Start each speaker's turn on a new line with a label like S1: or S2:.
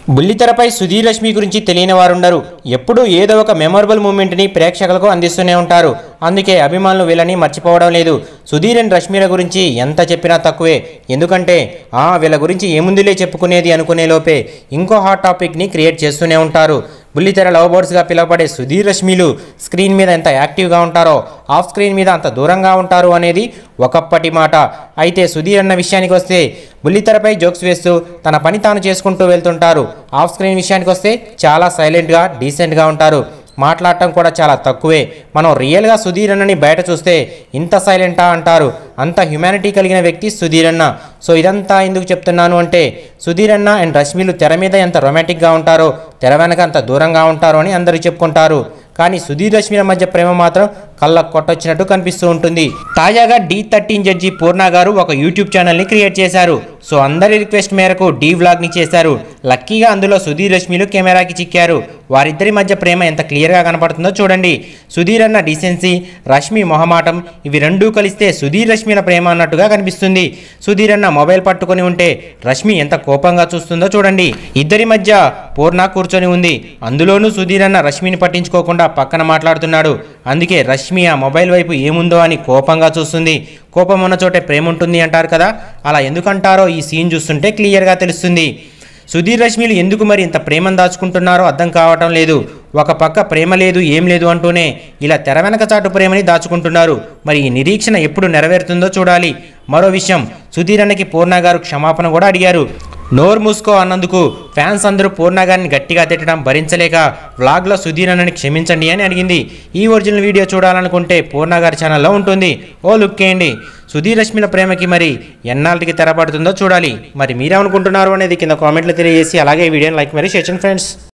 S1: బుల్లితెరపై సుధీర్ రష్మి గురించి తెలియని వారుండరు ఎప్పుడూ ఏదో ఒక మెమొరబుల్ మూమెంట్ని ప్రేక్షకులకు అందిస్తూనే ఉంటారు అందుకే అభిమానులు వీళ్ళని మర్చిపోవడం లేదు సుధీర్ అండ్ రష్మిల గురించి ఎంత చెప్పినా తక్కువే ఎందుకంటే ఆ వీళ్ళ గురించి ఏముందిలే చెప్పుకునేది అనుకునే లోపే ఇంకో హాట్ టాపిక్ని క్రియేట్ చేస్తూనే ఉంటారు బుల్లితెర లవ్ బర్డ్స్గా పిలువబడే సుధీర్ రష్మిలు స్క్రీన్ మీద ఎంత యాక్టివ్గా ఉంటారో ఆఫ్ స్క్రీన్ మీద అంత దూరంగా ఉంటారు అనేది ఒకప్పటి మాట అయితే సుధీర్ అన్న విషయానికి వస్తే బుల్లితెరపై జోక్స్ వేస్తూ తన పని తాను చేసుకుంటూ వెళ్తుంటారు ఆఫ్ స్క్రీన్ విషయానికి వస్తే చాలా సైలెంట్గా డీసెంట్గా ఉంటారు మాట్లాడటం కూడా చాలా తక్కువే మనం రియల్గా సుధీర్ అన్నని బయట చూస్తే ఇంత సైలెంటా అంటారు అంత హ్యుమానిటీ కలిగిన వ్యక్తి సుధీర్ అన్న సో ఇదంతా ఎందుకు చెప్తున్నాను అంటే సుధీర్ అన్న అండ్ రష్మిలు తెర మీద ఎంత రొమాంటిక్గా ఉంటారో తెర వెనక అంత దూరంగా ఉంటారో అని అందరూ చెప్పుకుంటారు కానీ సుధీర్ రష్మిల మధ్య ప్రేమ మాత్రం కళ్ళకు కొట్టొచ్చినట్టు కనిపిస్తూ ఉంటుంది తాజాగా డి థర్టీన్ జడ్జి పూర్ణ గారు ఒక యూట్యూబ్ ఛానల్ని క్రియేట్ చేశారు సో అందరి రిక్వెస్ట్ మేరకు డీ వ్లాగ్ని చేశారు లక్కీగా అందులో సుధీర్ రష్మిలు కెమెరాకి చిక్కారు వారిద్దరి మధ్య ప్రేమ ఎంత క్లియర్గా కనపడుతుందో చూడండి సుధీర్ అన్న డీసెన్సీ రష్మి మొహమాటం ఇవి రెండూ కలిస్తే సుధీర్ రష్మిల ప్రేమ అన్నట్టుగా కనిపిస్తుంది సుధీర్ అన్న మొబైల్ పట్టుకొని ఉంటే రష్మి ఎంత కోపంగా చూస్తుందో చూడండి ఇద్దరి మధ్య పూర్ణ కూర్చొని ఉంది అందులోనూ సుధీర్ అన్న రష్మిని పట్టించుకోకుండా పక్కన మాట్లాడుతున్నాడు అందుకే రష్మి ఆ మొబైల్ వైపు ఏముందో అని కోపంగా చూస్తుంది కోపం ఉన్న చోటే ప్రేమ ఉంటుంది అంటారు కదా అలా ఎందుకంటారో ఈ సీన్ చూస్తుంటే క్లియర్గా తెలుస్తుంది సుధీర్ రష్మిలు ఎందుకు మరి ఇంత ప్రేమను దాచుకుంటున్నారో అర్థం కావటం లేదు ఒక పక్క ప్రేమ లేదు ఏం లేదు అంటూనే ఇలా తెర వెనక చాటు ప్రేమని దాచుకుంటున్నారు మరి ఈ నిరీక్షణ ఎప్పుడు నెరవేరుతుందో చూడాలి మరో విషయం సుధీర్ అన్నకి పూర్ణ గారు క్షమాపణ కూడా అడిగారు నోరు మూసుకో అన్నందుకు ఫ్యాన్స్ అందరూ పూర్ణ గారిని గట్టిగా తిట్టడం భరించలేక వ్లాగ్లో సుధీర్ అన్నని క్షమించండి అని అడిగింది ఈ ఒరిజినల్ వీడియో చూడాలనుకుంటే పూర్ణ గారి ఛానల్లో ఉంటుంది ఓ లుక్ చేయండి సుధీర్ రష్మిల ప్రేమకి మరి ఎన్నాళ్ళకి తెరపడుతుందో చూడాలి మరి మీరేమనుకుంటున్నారు అనేది కింద కామెంట్లో తెలియజేసి అలాగే ఈ వీడియోని లైక్ మరి షేర్ చేయండి ఫ్రెండ్స్